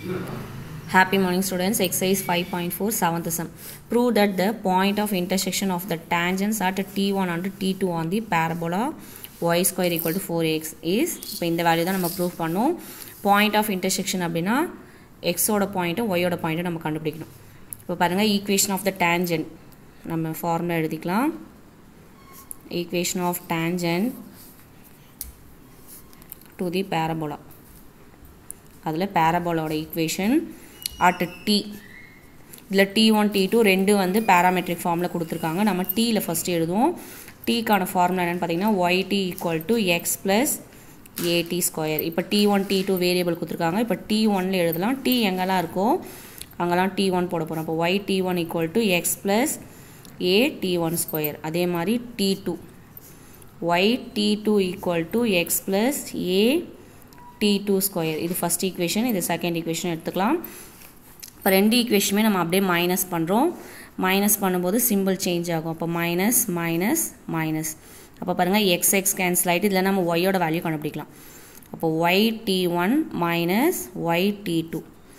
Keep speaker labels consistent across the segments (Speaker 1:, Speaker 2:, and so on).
Speaker 1: Happy morning students, exercise 5.4 7th sum. Prove that the point of intersection of the tangents at t1 and t2 on the parabola y square equal to 4x is இப்போ இந்த value தான் நம்ம prove பண்ணோம் point of intersection அப்படின்னா எக்ஸோட பாயிண்ட்டும் ஒய்யோட பாயிண்ட்டும் நம்ம கண்டுபிடிக்கணும் இப்போ பாருங்கள் ஈக்குவேஷன் ஆஃப் த டேஞ்சன்ட் நம்ம ஃபார்முலா எழுதிக்கலாம் equation of tangent to the parabola அதில் பேரபோலோட ஈக்குவேஷன் அட் டி இதில் டி ஒன் டி டூ ரெண்டு வந்து பேராமெட்ரிக் ஃபார்மில் கொடுத்துருக்காங்க நம்ம டீயில் ஃபஸ்ட்டு எழுதுவோம் டீக்கான ஃபார்முலா என்னென்னு பார்த்தீங்கன்னா y t equal to x plus a t square இப்போ t one D two variable கொடுத்துருக்காங்க இப்போ டி ஒன்ல எழுதலாம் டி எங்கெல்லாம் இருக்கோ அங்கெல்லாம் டி ஒன் போட போகிறோம் அப்போ y t one equal to x plus a t one square அதே மாதிரி t two y t two equal to x plus a t two square இது ஃபஸ்ட் ஈக்குவேஷன் இது செகண்ட் ஈக்குவேஷன் எடுத்துக்கலாம் இப்போ ரெண்டு ஈக்குவேஷனுமே நம்ம அப்படியே மைனஸ் பண்ணுறோம் மைனஸ் பண்ணும்போது சிம்பிள் சேஞ்ச் ஆகும் அப்போ மைனஸ் மைனஸ் மைனஸ் அப்போ பாருங்கள் எக்ஸ் எக்ஸ் கேன்சல் ஆகிட்டு இதில் நம்ம ஒய்யோட வேல்யூ கண்டுபிடிக்கலாம் அப்போ y t one minus y t two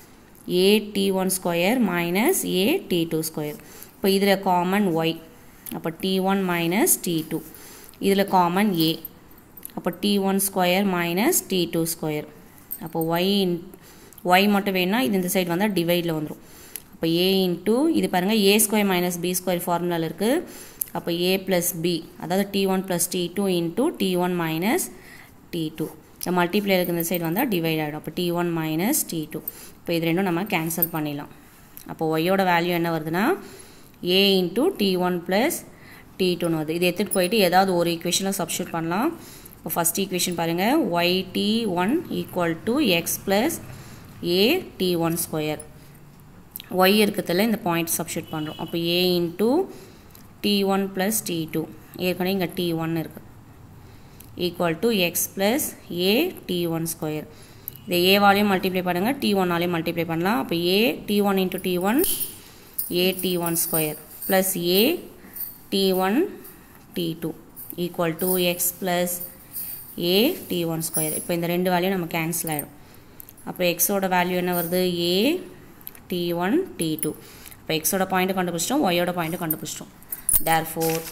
Speaker 1: a t one square minus a t two square இப்போ இதில் காமன் ஒய் அப்போ t one minus t two இதில் காமன் ஏ அப்போ t one square minus t two square அப்போ y in y மட்டும் வேணும்னா இது இந்த சைடு வந்தால் டிவைடில் வந்துடும் அப்போ ஏ இன்ட்டு இது பாருங்கள் a square minus b square ஃபார்முலாவில் இருக்குது அப்போ ஏ ப்ளஸ் பி அதாவது t one plus t two into t one minus t two இந்த மல்டிப்ளேயருக்கு இந்த சைடு வந்தால் டிவைட் ஆகிடும் அப்போ t one minus t two இப்போ இது ரெண்டும் நம்ம கேன்சல் பண்ணிடலாம் அப்போ ஒய்யோட வேல்யூ என்ன வருதுன்னா a into t one plus t டூன்னு வருது இது எடுத்துகிட்டு போயிட்டு ஏதாவது ஒரு ஈக்குவேஷனில் சப்ஸ்டியூட் பண்ணலாம் இப்போ ஃபஸ்ட் ஈக்குவேஷன் பாருங்கள் y t one equal to x plus a t one square y இருக்கிறதுல இந்த பாயிண்ட் சப்ஸ்டியூட் பண்ணுறோம் அப்போ a into t one plus t two ஏற்கனவே இங்கே டி ஒன் இருக்குது equal to x plus a t one square இதை ஏவாலையும் multiply பண்ணுங்கள் டி ஒன்னாலையும் மல்டிப்ளை பண்ணலாம் அப்போ a t one into t one a t one square plus a t one D two equal to x plus a t one square இப்போ இந்த ரெண்டு value நம்ம கேன்சல் ஆகிடும் அப்போ எக்ஸோட வேல்யூ என்ன வருது a t one D two அப்போ எக்ஸோட பாயிண்ட்டு கண்டுபிடிச்சிட்டோம் ஒய்யோட பாயிண்ட்டு கண்டுபிடிச்சிட்டோம் therefore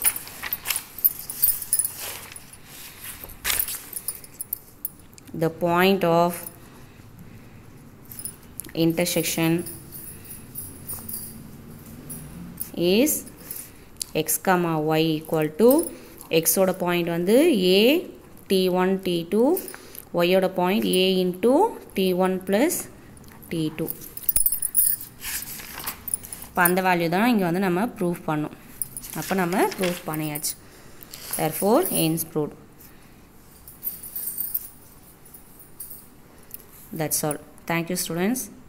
Speaker 1: the point of intersection is x comma y equal to x ஓட பாயிண்ட் வந்து a t1 t2 y ஓட point a into t1 plus t2 இப்போ அந்த வேல்யூ தான் இங்கே வந்து நம்ம ப்ரூவ் பண்ணோம் அப்போ நம்ம ப்ரூவ் பண்ணியாச்சு therefore ends proved that's all thank you students